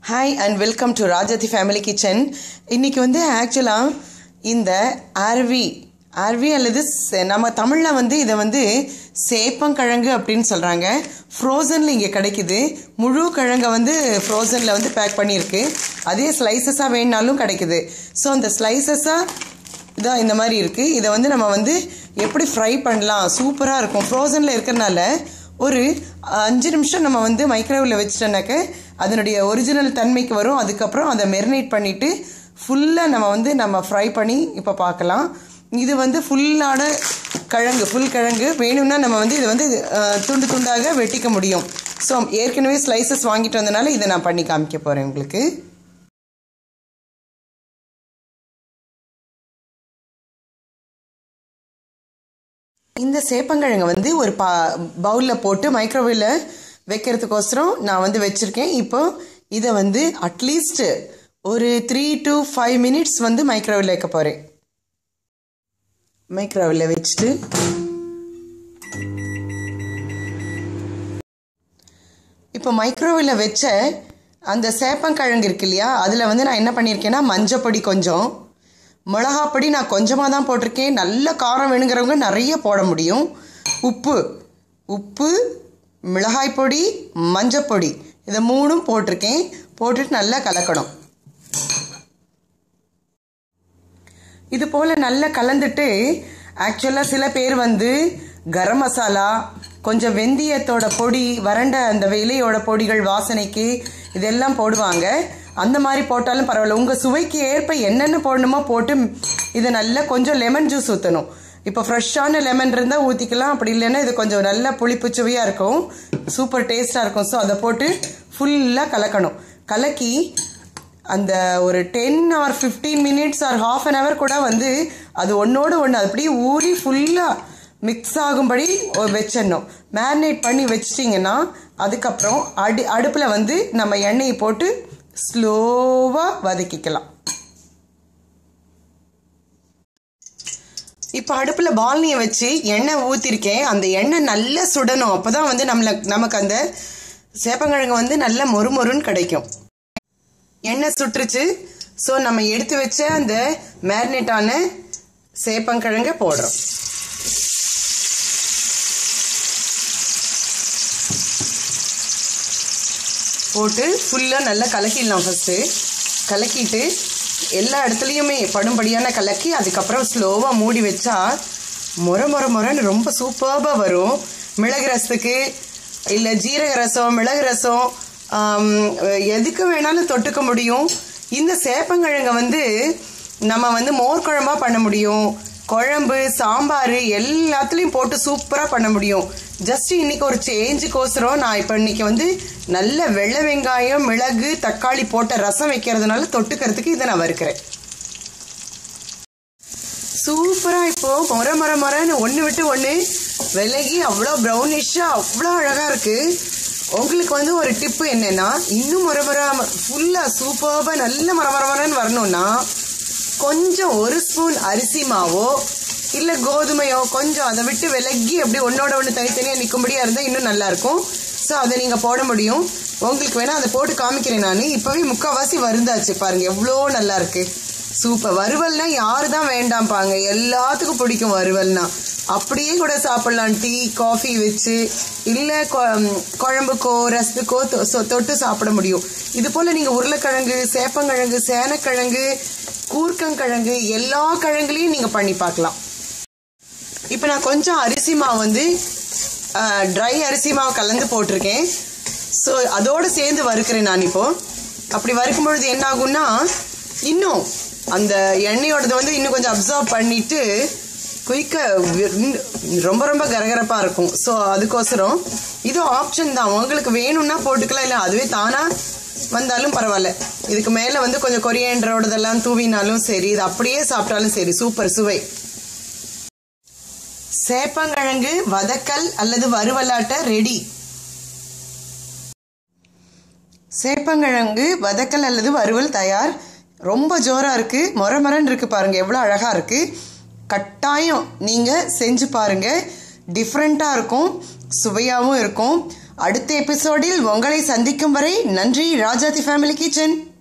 hi and welcome to Rajathi family kitchen இன்னைக்கு வந்து ஆக்சுவலாக இந்த ஆர்வி ஆர்வி அல்லது ச- நம்ம தமிழில் வந்து இதை வந்து சேப்பங்கிழங்கு அப்படின்னு சொல்கிறாங்க ஃப்ரோசனில் இங்கே கிடைக்குது முழு கிழங்கை வந்து ஃப்ரோசனில் வந்து பேக் பண்ணியிருக்கு அதே ஸ்லைசஸாக வேணுனாலும் கிடைக்குது ஸோ அந்த ஸ்லைசஸாக இதான் இந்த மாதிரி இருக்குது இதை வந்து நம்ம வந்து எப்படி ஃப்ரை பண்ணலாம் சூப்பராக இருக்கும் ஃப்ரோசனில் இருக்கிறனால ஒரு அஞ்சு நிமிஷம் நம்ம வந்து மைக்ரோவேவில் வச்சிட்டோன்னாக்க அதனுடைய ஒரிஜினல் தன்மைக்கு வரும் அதுக்கப்புறம் அதை மெரினேட் பண்ணிவிட்டு ஃபுல்லாக நம்ம வந்து நம்ம ஃப்ரை பண்ணி இப்போ பார்க்கலாம் இது வந்து ஃபுல்லான கிழங்கு ஃபுல் கிழங்கு வேணும்னா நம்ம வந்து இதை வந்து அஹ், துண்டு துண்டாக வெட்டிக்க முடியும் ஸோ ஏற்கனவே ஸ்லைசஸ் வாங்கிட்டு வந்தனால இதை நான் பண்ணி காமிக்க போகிறேன் உங்களுக்கு இந்த சேப்பங்கிழங்கை வந்து ஒரு பா பவுலில் போட்டு மைக்ரோவேவில் வைக்கிறதுக்கோசரம் நான் வந்து வச்சுருக்கேன் இப்போ இதை வந்து அட்லீஸ்ட் ஒரு த்ரீ டு ஃபைவ் மினிட்ஸ் வந்து மைக்ரோவேவில் வைக்க போகிறேன் மைக்ரோவேவில் வச்சுட்டு இப்போ மைக்ரோவேவில் வச்ச அந்த சேப்பங்கிழங்கு இருக்கு இல்லையா அதில் வந்து நான் என்ன பண்ணியிருக்கேன்னா மஞ்சப்பொடி கொஞ்சம் மிளகாப்பொடி நான் கொஞ்சமாக தான் போட்டிருக்கேன் நல்ல காரம் வேணுங்கிறவங்க நிறைய போட முடியும் உப்பு உப்பு மிளகாய் பொடி மஞ்சப்பொடி இதை மூணும் போட்டிருக்கேன் போட்டுட்டு நல்லா கலக்கணும் இது போல் நல்லா கலந்துட்டு ஆக்சுவலாக சில பேர் வந்து கரம் மசாலா கொஞ்சம் வெந்தயத்தோட பொடி வறண்ட அந்த இலையோட பொடிகள் வாசனைக்கு இதெல்லாம் போடுவாங்க அந்த மாதிரி போட்டாலும் பரவாயில்ல உங்கள் சுவைக்கு ஏற்ப என்னென்ன போடணுமோ போட்டு இதை நல்லா கொஞ்சம் லெமன் ஜூஸ் ஊற்றணும் இப்போ ஃப்ரெஷ்ஷான லெமன் இருந்தால் ஊற்றிக்கலாம் அப்படி இல்லைன்னா இது கொஞ்சம் நல்ல புளிப்பு சுவையாக இருக்கும் சூப்பர் டேஸ்ட்டாக இருக்கும் ஸோ அதை போட்டு ஃபுல்லாக கலக்கணும் கலக்கி அந்த ஒரு ten or fifteen minutes or half an hour கூட வந்து அது ஒன்றோடு ஒன்று அது அப்படியே ஊறி ஃபுல்லாக மிக்ஸ் ஆகும்படி ஒ- வச்சிடணும் மேரினேட் பண்ணி வச்சிட்டிங்கன்னா அதுக்கப்புறம் அடு அடுப்பில் வந்து நம்ம எண்ணெயை போட்டு ஸ்லோவாக வதக்கிக்கலாம் இப்போ அடுப்பில் பால்னியை வச்சு எண்ணெய் ஊற்றிருக்கேன் அந்த எண்ணெய் நல்லா சுடணும் அப்போ தான் வந்து நம்மளை நமக்கு அந்த சேப்பங்கிழங்கு வந்து நல்லா மொறு மொறுன்னு கிடைக்கும் எண்ணெய் சுட்டுருச்சு ஸோ நம்ம எடுத்து வச்ச அந்த மேரினேட்டான சேப்பங்கிழங்க போடுறோம் போட்டு ஃபுல்லாக நல்லா கலக்கிடலாம் ஃபஸ்ட்டு கலக்கிட்டு எல்லா இடத்துலையுமே படும்படியான கலக்கி அதுக்கப்புறம் ஸ்லோவாக மூடி வச்சா முற முற முறன்னு ரொம்ப சூப்பராக வரும் மிளகு ரசத்துக்கு இல்லை ஜீரக ரசம் மிளகு ரசம் ஆம், எதுக்கு வேணாலும் தொட்டுக்க முடியும் இந்த சேப்பங்கிழங்க வந்து நம்ம வந்து மோர் குழம்பா பண்ண முடியும் குழம்பு சாம்பார் எல்லாத்துலேயும் போட்டு சூப்பராக பண்ண முடியும் ஜஸ்ட் இன்னைக்கு ஒரு சேஞ்சுக்கோசரம் நான் இப்போ இன்னைக்கு வந்து நல்ல வெள்ளை வெங்காயம் மிளகு தக்காளி போட்ட ரசம் வைக்கிறதுனால தொட்டுக்கிறதுக்கு இதை நான் வறுக்கிறேன் சூப்பராக இப்போ முறை முறை முறைன்னு ஒன்று விட்டு ஒன்று விலகி அவ்வளோ ப்ரௌனிஷாக அவ்வளோ அழகாக இருக்குது உங்களுக்கு வந்து ஒரு டிப்பு என்னன்னா இன்னும் முறை முறை ஃபுல்லாக சூப்பராக நல்ல முறை முறை முறைன்னு வரணும்னா கொஞ்சம் ஒரு ஸ்பூன் அரிசி மாவோ இல்லை கோதுமையோ கொஞ்சம் அதை விட்டு விலகி அப்படி ஒன்னோட ஒன்று தனித்தனியாக நிற்கும்படியாக இருந்தால் இன்னும் நல்லாயிருக்கும் ஸோ அதை நீங்கள் போட முடியும் உங்களுக்கு வேணால் அதை போட்டு காமிக்கிறேன் நான் இப்போவே முக்கால்வாசி வருந்தாச்சு பாருங்கள் எவ்வளோ நல்லா இருக்கு சூப்பர் வறுவல்னா யாரு தான் வேண்டாம்பாங்க எல்லாத்துக்கும் பிடிக்கும் வறுவல்னா அப்படியே கூட சாப்பிடலாம் டீ காஃபி வச்சு இல்லை குழம்புக்கோ ரசத்துக்கோ தொ- சொ- தொட்டு சாப்பிட முடியும் இது போல் நீங்கள் உருளைக்கிழங்கு சேப்பங்கிழங்கு சேனக்கிழங்கு கூர்க்கங்கிழங்கு எல்லா கிழங்குலையும் நீங்கள் பண்ணி பார்க்கலாம் இப்போ நான் கொஞ்சம் அரிசி மாவு வந்து ட்ரை அரிசி மாவு கலந்து போட்டிருக்கேன் ஸோ அதோடு சேர்ந்து வறுக்கிறேன் நான் இப்போ அப்படி வறுக்கும் பொழுது என்ன ஆகும்னா இன்னும் அந்த எண்ணெயோடது வந்து இன்னும் கொஞ்சம் அப்சர்வ் பண்ணிட்டு குயிக்க ரொம்ப ரொம்ப கரகரப்பாக இருக்கும் ஸோ அதுக்கோசரம் இது ஆப்ஷன் தான் உங்களுக்கு வேணும்னா போட்டுக்கலாம் இல்லை அதுவே தானாக வந்தாலும் பரவாயில்ல இதுக்கு மேலே வந்து கொஞ்சம் கொரியன்றோடதெல்லாம் தூவினாலும் சரி இது அப்படியே சாப்பிட்டாலும் சரி சூப்பர் சுவை சேப்பங்கிழங்கு வதக்கல் அல்லது வறுவலாட்ட ரெடி சேப்பங்கிழங்கு வதக்கல் அல்லது வறுவல் தயார் ரொம்ப ஜோராக இருக்குது மொர மொரன்னு இருக்குது பாருங்கள் எவ்வளோ அழகாக இருக்குது கட்டாயம் நீங்கள் செஞ்சு பாருங்கள் டிஃப்ரெண்ட்டாக இருக்கும் சுவையாகவும் இருக்கும் அடுத்த எபிசோடில் உங்களை சந்திக்கும் வரை நன்றி ராஜாதி ஃபேமிலி கிச்சன்